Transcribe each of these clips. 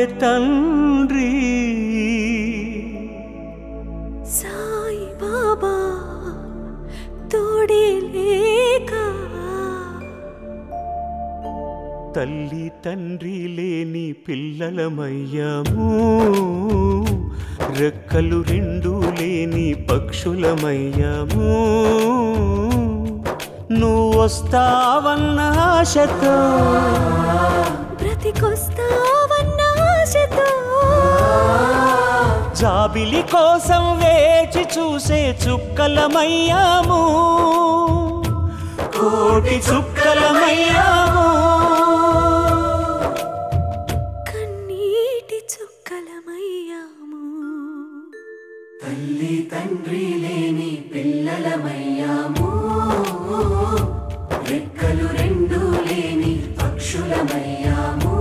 తండ్రి సాయి బాబా తోడే లేక తల్లి తండ్రి లేని పిల్లలమయ్యాము రెక్కలు రెండు లేని పక్షులమయ్యాము నువ్వు వస్తావన్న ఆశతో బ్రతికొస్తావన్న ఆశతో జాబిలి కోసం వేచి చూసే చుక్కలమయ్యాము కోటి చుక్కలమయ్యాము కన్నీటి చుక్కలమయ్యాము తల్లి తండ్రి లేని పిల్లలమయ్యాము రెక్కలు రెండు లేని పక్షులమయ్యాము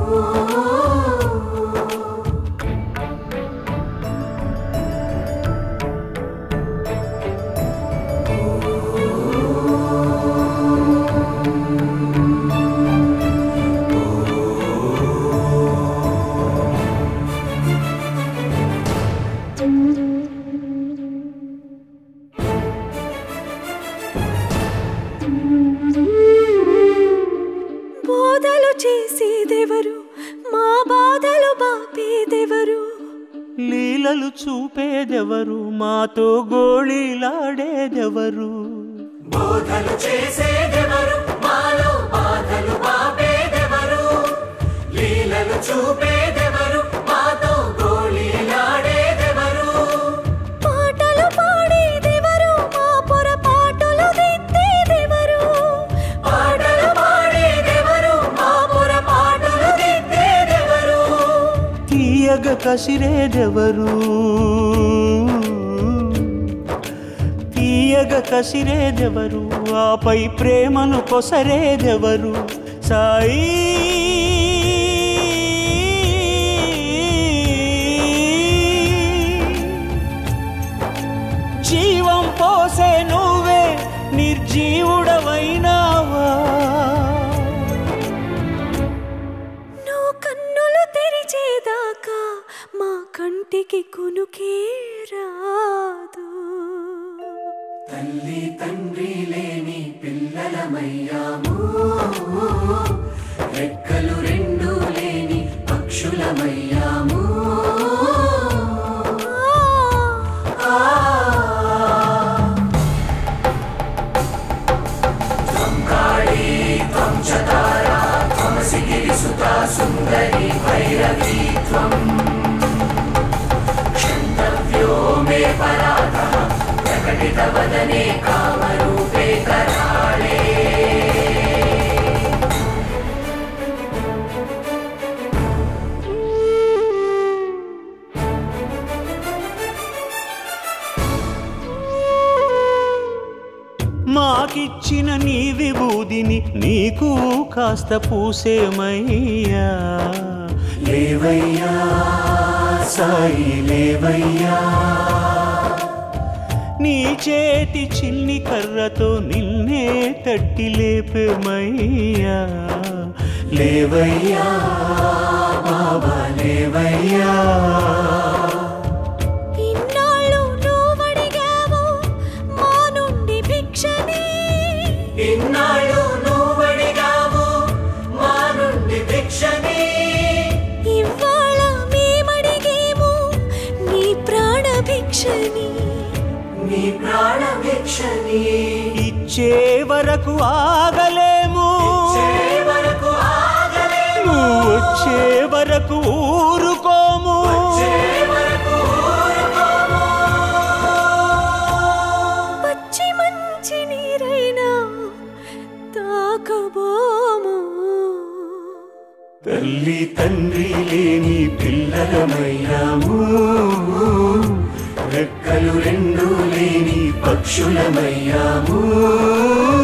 బోధలు చేసేదెవరు మా బాధలు బాపేదెవరు లీలలు చూపేదెవరు మాతో గోళీలాడేదెవరు బోధలు చేసేదెవరు మాలో బాధలు బాపేదెవరు లీలలు చూపేదెవరు మాతో గోళీలాడేదెవరు పాటలు పాడేదెవరు మా పొరపాటులు దిద్దేదెవరు పాటలు పాడేదెవరు మా పొరపాటులు దిద్దేదెవరు తీయగ కసిరేదెవరు తీయగ కసిరేదెవరు ఆపై ప్రేమను కొసరేదెవరు సాయి జీవం పోసే నువ్వే నిర్జీవుడవైనావా నువ్వు కన్నులు తెరిచేదాకా మా కంటికి కునుకే రాదు తల్లి తండ్రి లేని పిల్లలమయ్యాము రెక్కలు రెండు లేని పక్షులమయ్యాము ఆ, మాకిచ్చిన నీ విభూదిని నీకు కాస్త పూసేమయ్యా లేవయ్యా సాయి లేవయ్యా నీ చేతి చిన్ని కర్రతో నిన్నే తట్టి లేపేమయ్యా లేవయ్యా బాబా లేవయ్యా ఇన్నాళ్ళు నువ్వడిగావు మా నుండి భిక్షని ఇన్నాళ్ళు నువ్వడిగావు మా నుండి భిక్షని ఇవాళ మేమడిగేము నీ ప్రాణ భిక్షని నీ ప్రాణ భిక్షని ఇచ్చే వరకు ఆగలేము చే వరకు ఆగలేము నువ్వు వచ్చే వరకు ఊరుకోము చే వరకు ఊరుకోము. పచ్చి మంచి నీరైనా తాకబోము తల్లి తండ్రి లేని పిల్లలమయ్యాము రెక్కలు రెండు లేని పక్షులమయ్యాము